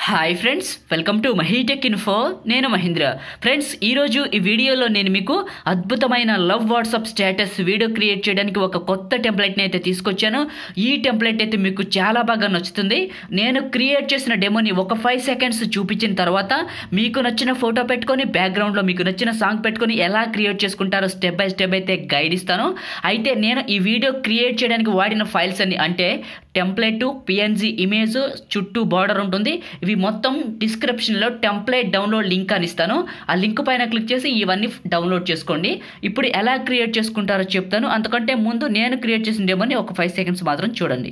hi friends welcome to Mahitech Info నేను Mahendra friends ఈరోజు ఈ వీడియోలో నేను మీకు అద్భుతమైన love WhatsApp status video create చేయడానికి ఒక కొత్త టెంప్లెట్ని అయితే తీసుకొచ్చాను ఈ టెంప్లెట్ అయితే మీకు చాలా బాగా నచ్చుతుంది నేను క్రియేట్ చేసిన డెమోని ఒక ఫైవ్ సెకండ్స్ చూపించిన తర్వాత మీకు నచ్చిన ఫోటో పెట్టుకొని బ్యాక్గ్రౌండ్లో మీకు నచ్చిన సాంగ్ పెట్టుకొని ఎలా క్రియేట్ చేసుకుంటారో స్టెప్ బై స్టెప్ అయితే గైడ్ ఇస్తాను అయితే నేను ఈ వీడియో క్రియేట్ చేయడానికి వాడిన ఫైల్స్ అన్ని అంటే టెంప్లెట్ పిఎన్జీ ఇమేజ్ చుట్టూ బార్డర్ ఉంటుంది ఇవి మొత్తం డిస్క్రిప్షన్లో టెంప్లెట్ డౌన్లోడ్ లింక్ అని ఇస్తాను ఆ లింక్ పైన క్లిక్ చేసి ఇవన్నీ డౌన్లోడ్ చేసుకోండి ఇప్పుడు ఎలా క్రియేట్ చేసుకుంటారో చెప్తాను అంతకంటే ముందు నేను క్రియేట్ చేసిన డెమోని ఒక ఫైవ్ సెకండ్స్ మాత్రం చూడండి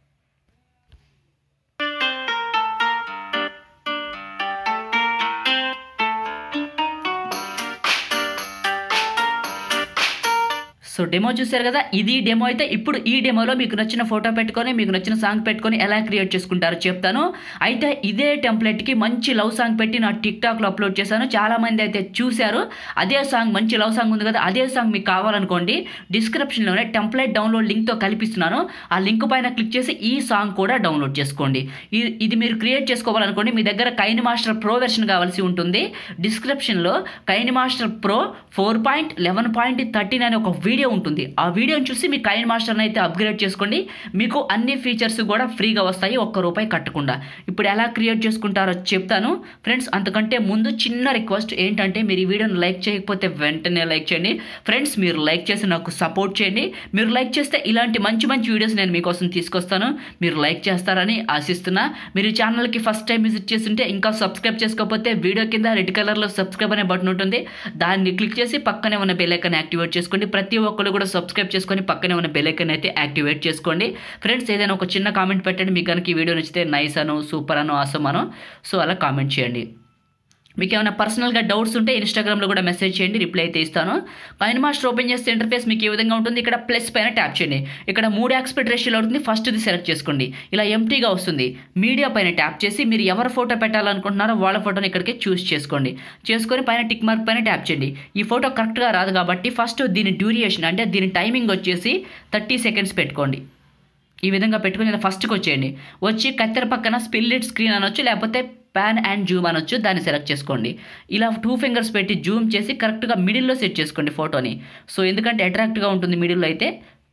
సో డెమో చూశారు కదా ఇది డెమో అయితే ఇప్పుడు ఈ డెమోలో మీకు నచ్చిన ఫోటో పెట్టుకొని మీకు నచ్చిన సాంగ్ పెట్టుకొని ఎలా క్రియేట్ చేసుకుంటారో చెప్తాను అయితే ఇదే టెంప్లెట్కి మంచి లవ్ సాంగ్ పెట్టి నా టిక్టాక్లో అప్లోడ్ చేశాను చాలామంది అయితే చూశారు అదే సాంగ్ మంచి లవ్ సాంగ్ ఉంది కదా అదే సాంగ్ మీకు కావాలనుకోండి డిస్క్రిప్షన్లోనే టెంప్లెట్ డౌన్లోడ్ లింక్తో కల్పిస్తున్నాను ఆ లింక్ పైన క్లిక్ చేసి ఈ సాంగ్ కూడా డౌన్లోడ్ చేసుకోండి ఇది ఇది మీరు క్రియేట్ చేసుకోవాలనుకోండి మీ దగ్గర కైన్ మాస్టర్ ప్రో వెర్షన్ కావాల్సి ఉంటుంది డిస్క్రిప్షన్లో KineMaster pro four point eleven point thirteen అనే ఒక వీడియో ఉంటుంది ఆ వీడియోని చూసి మీ కైన్ మాస్టర్ని అయితే అప్గ్రేడ్ చేసుకోండి మీకు అన్ని ఫీచర్స్ కూడా ఫ్రీగా వస్తాయి ఒక్క రూపాయి కట్టకుండా ఇప్పుడు ఎలా క్రియేట్ చేసుకుంటారో చెప్తాను ఫ్రెండ్స్ అంతకంటే ముందు చిన్న రిక్వెస్ట్ ఏంటంటే మీరు ఈ వీడియోని లైక్ చేయకపోతే వెంటనే లైక్ చేయండి ఫ్రెండ్స్ మీరు లైక్ చేసి నాకు సపోర్ట్ చేయండి మీరు లైక్ చేస్తే ఇలాంటి మంచి మంచి వీడియోస్ నేను మీకోసం తీసుకొస్తాను మీరు లైక్ చేస్తారని ఆశిస్తున్నా మీరు ఈ ఛానల్కి ఫస్ట్ టైం విజిట్ చేస్తుంటే ఇంకా సబ్స్క్రైబ్ చేసుకోకపోతే వీడియో కింద రెడ్ కలర్లో సబ్స్క్రైబ్ అనే బటన్ ఉంటుంది దాన్ని క్లిక్ చేసి పక్కనే ఉన్న బెల్ ఐకాన్ యాక్టివేట్ చేసుకోండి ప్రతి ఒక్కరు కూడా సబ్స్క్రైబ్ చేసుకొని పక్కనే ఉన్న బెల్ ఐకాన్ అయితే యాక్టివేట్ చేసుకోండి ఫ్రెండ్స్ ఏదైనా ఒక చిన్న కామెంట్ పెట్టండి మీకు కనుక ఈ వీడియో నచ్చితే నైస్ అను సూపర్ అను ఆసమ్ అను సో అలా కామెంట్ చేయండి మీకు ఏమైనా పర్సనల్గా డౌట్స్ ఉంటే ఇన్స్టాగ్రామ్లో కూడా మెసేజ్ చేయండి రిప్లై అయితే ఇస్తాను పైన మాస్టర్ ఓపెన్ చేస్తే ఇంటర్ఫేస్ మీకు ఈ విధంగా ఉంటుంది ఇక్కడ ప్లస్ పైన ట్యాప్ చేయండి ఇక్కడ మూడు ఎక్స్పెక్ట్ రేషియోలో ఉంటుంది ఫస్ట్ది సెలెక్ట్ చేసుకోండి ఇలా ఎంటీగా వస్తుంది మీడియా పైన ట్యాప్ చేసి మీరు ఎవరి ఫోటో పెట్టాలనుకుంటున్నారో వాళ్ళ ఫోటోని ఇక్కడికి చూస్ చేసుకోండి చేసుకొని పైన టిక్ మార్క్ పైన ట్యాప్ చేయండి ఈ ఫోటో కరెక్ట్గా రాదు కాబట్టి ఫస్ట్ దీని డ్యూరియేషన్ అంటే దీని టైమింగ్ వచ్చేసి థర్టీ సెకండ్స్ పెట్టుకోండి ఈ విధంగా పెట్టుకుని ఇలా ఫస్ట్కి వచ్చేయండి వచ్చి కత్తెర పక్కన స్పిల్లిట్ స్క్రీన్ అనొచ్చు లేకపోతే ప్యాన్ అండ్ జూమ్ అనొచ్చు దాన్ని సెలెక్ట్ చేసుకోండి ఇలా టూ ఫింగర్స్ పెట్టి జూమ్ చేసి కరెక్ట్గా మిడిల్లో సెట్ చేసుకోండి ఫోటోని సో ఎందుకంటే అట్రాక్ట్గా ఉంటుంది మిడిల్లో అయితే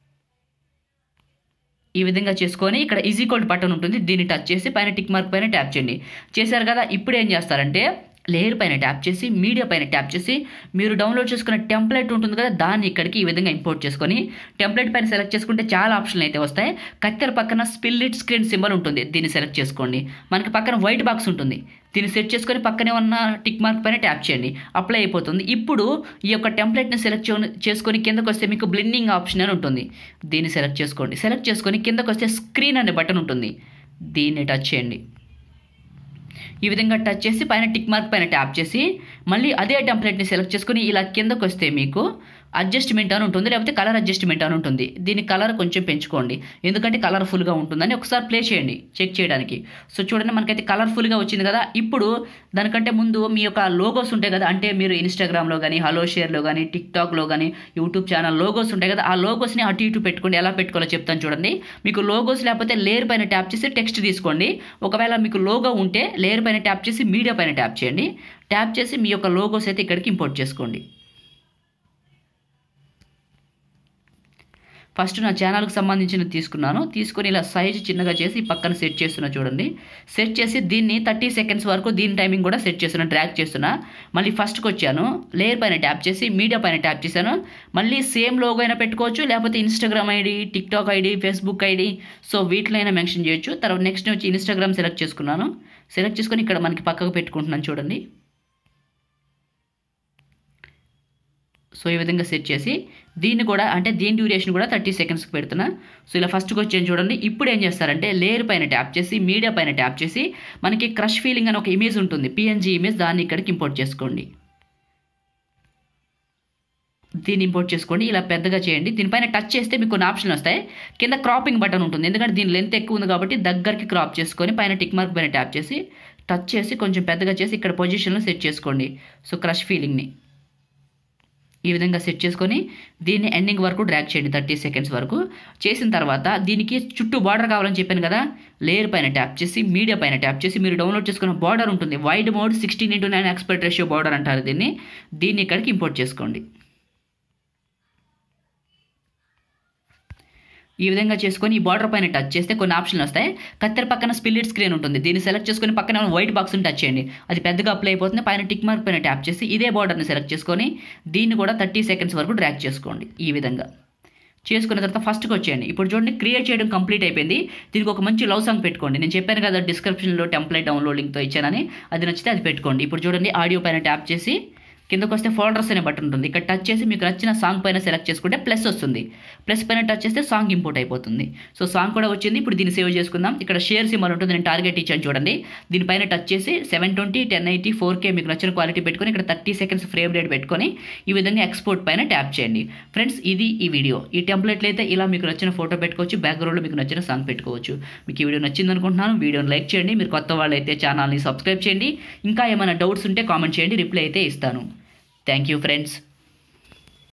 ఈ విధంగా చేసుకొని ఇక్కడ ఈజీ కోల్డ్ బటన్ ఉంటుంది దీన్ని టచ్ చేసి పైన టిక్ మార్క్ పైన ట్యాప్ చేయండి చేశారు కదా ఇప్పుడు ఏం చేస్తారంటే లేయర్ పైన ట్యాప్ చేసి మీడియా పైన ట్యాప్ చేసి మీరు డౌన్లోడ్ చేసుకున్న టెంప్లెట్ ఉంటుంది కదా దాన్ని ఇక్కడికి ఈ విధంగా ఇంపోర్ట్ చేసుకొని టెంప్లెట్ పైన సెలెక్ట్ చేసుకుంటే చాలా ఆప్షన్లు అయితే వస్తాయి కత్తెర పక్కన స్పిల్లిట్ స్క్రీన్ సింబల్ ఉంటుంది దీన్ని సెలెక్ట్ చేసుకోండి మనకి పక్కన వైట్ బాక్స్ ఉంటుంది దీన్ని సెట్ చేసుకొని పక్కనే ఉన్న టిక్ మార్క్ పైన ట్యాప్ చేయండి అప్లై అయిపోతుంది ఇప్పుడు ఈ యొక్క టెంప్లెట్ని సెలెక్ట్ చేసుకొని కిందకు వస్తే మీకు బ్లిండింగ్ ఆప్షన్ అని ఉంటుంది దీన్ని సెలెక్ట్ చేసుకోండి సెలెక్ట్ చేసుకొని కిందకు వస్తే స్క్రీన్ అనే బటన్ ఉంటుంది దీన్ని టచ్ చేయండి ఈ విధంగా టచ్ చేసి పైన టిక్ మార్క్ పైన ట్యాప్ చేసి మళ్ళీ అదే టెంప్లెట్ని సెలెక్ట్ చేసుకుని ఇలా కిందకు వస్తే మీకు అడ్జస్ట్మెంట్ అని ఉంటుంది లేకపోతే కలర్ అడ్జస్ట్మెంట్ అని ఉంటుంది దీని కలర్ కొంచెం పెంచుకోండి ఎందుకంటే కలర్ఫుల్గా ఉంటుందని ఒకసారి ప్లే చేయండి చెక్ చేయడానికి సో చూడండి మనకైతే కలర్ఫుల్గా వచ్చింది కదా ఇప్పుడు దానికంటే ముందు మీ యొక్క లోగోస్ ఉంటాయి కదా అంటే మీరు ఇన్స్టాగ్రామ్లో కానీ హలో షేర్లో కానీ టిక్టాక్లో కానీ యూట్యూబ్ ఛానల్ లోగోస్ ఉంటాయి కదా ఆ లోగోస్ని అటు ఇటు పెట్టుకోండి ఎలా పెట్టుకోవాలో చెప్తాను చూడండి మీకు లోగోస్ లేకపోతే లేయర్ పైన ట్యాప్ చేసి టెక్స్ట్ తీసుకోండి ఒకవేళ మీకు లోగో ఉంటే లేయర్ పైన ట్యాప్ చేసి మీడియా పైన ట్యాప్ చేయండి ట్యాప్ చేసి మీ యొక్క లోగోస్ అయితే ఇక్కడికి ఇంపోర్ట్ చేసుకోండి ఫస్ట్ నా ఛానల్కి సంబంధించినది తీసుకున్నాను తీసుకొని ఇలా సైజు చిన్నగా చేసి పక్కన సెట్ చేస్తున్నా చూడండి సెట్ చేసి దీన్ని థర్టీ సెకండ్స్ వరకు దీని టైమింగ్ కూడా సెట్ చేస్తున్నా డ్రాక్ చేస్తున్నా మళ్ళీ ఫస్ట్కి వచ్చాను లేయర్ పైన ట్యాప్ చేసి మీడియా పైన ట్యాప్ చేశాను మళ్ళీ సేమ్ లోగో అయినా పెట్టుకోవచ్చు లేకపోతే Instagram ID TikTok ID Facebook ID so వీటిలో అయినా మెన్షన్ చేయొచ్చు తర్వాత నెక్స్ట్ వచ్చి ఇన్స్టాగ్రామ్ సెలెక్ట్ చేసుకున్నాను సెలెక్ట్ చేసుకొని ఇక్కడ మనకి పక్కకు పెట్టుకుంటున్నాను చూడండి సో ఈ విధంగా సెట్ చేసి దీన్ని కూడా అంటే దీని డ్యూరేషన్ కూడా థర్టీ సెకండ్స్కి పెడుతున్నా సో ఇలా ఫస్ట్కి వచ్చేది చూడండి ఇప్పుడు ఏం చేస్తారంటే లేయర్ పైన ట్యాప్ చేసి మీడియా పైన ట్యాప్ చేసి మనకి క్రష్ ఫీలింగ్ అని ఒక ఇమేజ్ ఉంటుంది పిఎన్జీ ఇమేజ్ దాన్ని ఇక్కడికి ఇంపోర్ట్ చేసుకోండి దీన్ని ఇంపోర్ట్ చేసుకోండి ఇలా పెద్దగా చేయండి దీనిపైన టచ్ చేస్తే మీకు కొన్ని ఆప్షన్లు వస్తాయి కింద క్రాపింగ్ బటన్ ఉంటుంది ఎందుకంటే దీని లెంత్ ఎక్కువ ఉంది కాబట్టి దగ్గరికి క్రాప్ చేసుకొని పైన టిక్ మార్క్ పైన ట్యాప్ చేసి టచ్ చేసి కొంచెం పెద్దగా చేసి ఇక్కడ పొజిషన్లో సెట్ చేసుకోండి సో క్రష్ ఫీలింగ్ని ఈ విధంగా సెట్ చేసుకొని దీన్ని ఎండింగ్ వరకు డ్రాగ్ చేయండి థర్టీ సెకండ్స్ వరకు చేసిన తర్వాత దీనికి చుట్టూ బార్డర్ కావాలని చెప్పాను కదా లేయర్ పైన ట్యాప్ చేసి మీడియా పైన ట్యాప్ చేసి మీరు డౌన్లోడ్ చేసుకున్న బార్డర్ ఉంటుంది wide mode sixteen into nine aspect ratio border అంటారు దీన్ని దీన్ని ఇక్కడికి ఇంపోర్ట్ చేసుకోండి ఈ విధంగా చేసుకొని ఈ బార్డర్ పైన టచ్ చేస్తే కొన్ని ఆప్షన్లు వస్తాయి కత్తెర పక్కన స్పిల్లిట్ స్క్రీన్ ఉంటుంది దీన్ని సెలెక్ట్ చేసుకొని పక్కన వైట్ బాక్స్ని టచ్ చేయండి అది పెద్దగా అప్లై అయిపోతుంది పైన టిక్ మార్క్ పైన ట్యాప్ చేసి ఇదే బార్డర్ని సెలెక్ట్ చేసుకొని దీన్ని కూడా థర్టీ సెకండ్స్ వరకు డ్రాక్ చేసుకోండి ఈ విధంగా చేసుకున్న తర్వాత ఫస్ట్కి వచ్చేయండి ఇప్పుడు చూడండి క్రియేట్ చేయడం కంప్లీట్ అయిపోయింది దీనికి ఒక మంచి లవ్ సాంగ్ పెట్టుకోండి నేను చెప్పాను కదా డిస్క్రిప్షన్లో టెంప్లెట్ డౌన్లోడ్ లింక్తో ఇచ్చానని అది నచ్చితే అది పెట్టుకోండి ఇప్పుడు చూడండి ఆడియో పైన ట్యాప్ చేసి కిందకు వస్తే ఫోల్డర్స్ అనే బటన్ ఉంటుంది ఇక్కడ టచ్ చేసి మీకు నచ్చిన సాంగ్ పైన సెలెక్ట్ చేసుకుంటే ప్లస్ వస్తుంది ప్లస్ పైన టచ్ చేస్తే సాంగ్ ఇంపోర్ట్ అయిపోతుంది సో సాంగ్ కూడా వచ్చింది ఇప్పుడు దీన్ని సేవ్ చేసుకుందాం ఇక్కడ షేర్ సింబల్ ఉంటుంది నేను టార్గెట్ ఇచ్చాను చూడండి దీనిపైన టచ్ చేసి seven twenty ten eighty four K మీకు నచ్చిన క్వాలిటీ పెట్టుకొని ఇక్కడ థర్టీ సెకండ్స్ ఫ్రేమ్ రేట్ పెట్టుకొని ఈ విధంగా ఎక్స్పోర్ట్ పైన ట్యాప్ చేయండి ఫ్రెండ్స్ ఇది ఈ వీడియో ఈ టెంప్లెట్లు అయితే ఇలా మీకు నచ్చిన ఫోటో పెట్టుకోవచ్చు బ్యాక్గ్రౌండ్లో మీకు నచ్చిన సాంగ్ పెట్టుకోవచ్చు మీకు ఈ వీడియో నచ్చింది అనుకుంటున్నాను వీడియోని లైక్ చేయండి మీరు కొత్త వాళ్ళు అయితే ఛానల్ని సబ్స్క్రైబ్ చేయండి ఇంకా ఏమైనా డౌట్స్ ఉంటే కామెంట్ చేయండి రిప్లై అయితే ఇస్తాను థ్యాంక్ యూ ఫ్రెండ్స్